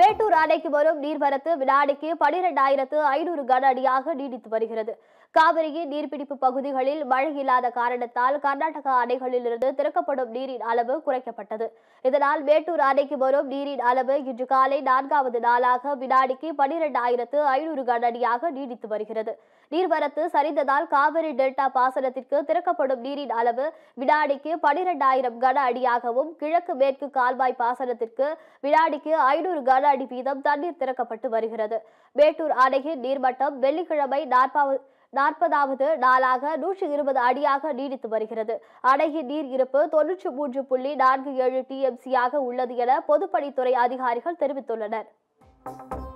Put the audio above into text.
மேட்டூர் அணைக்கு வரும் நீர்வரத்து வினாடிக்கு பனிரெண்டாயிரத்து ஐநூறு கன அடியாக நீடித்து வருகிறது காவிரியின் நீர்பிடிப்பு பகுதிகளில் மழை இல்லாத காரணத்தால் கர்நாடகா அணைகளிலிருந்து திறக்கப்படும் நீரின் அளவு குறைக்கப்பட்டது இதனால் மேட்டூர் அணைக்கு வரும் நீரின் அளவு இன்று காலை நான்காவது நாளாக வினாடிக்கு பனிரெண்டாயிரத்து ஐநூறு கன அடியாக நீடித்து வருகிறது நீர்வரத்து சரிந்ததால் காவிரி டெல்டா பாசனத்திற்கு திறக்கப்படும் நீரின் அளவு வினாடிக்கு பனிரெண்டாயிரம் கன அடியாகவும் கிழக்கு மேற்கு கால்வாய் பாசனத்திற்கு வினாடிக்கு ஐநூறு கன அடி வீதம் தண்ணீர் திறக்கப்பட்டு வருகிறது மேட்டூர் அணையின் நீர்மட்டம் வெள்ளிக்கிழமை நாற்பது நாற்பதாவது நாளாக நூற்றி இருபது அடியாக நீடித்து வருகிறது அணையின் நீர் இருப்பு தொன்னூற்றி மூன்று புள்ளி நான்கு ஏழு டிஎம்சியாக உள்ளது என பொதுப்பணித்துறை அதிகாரிகள் தெரிவித்துள்ளனர்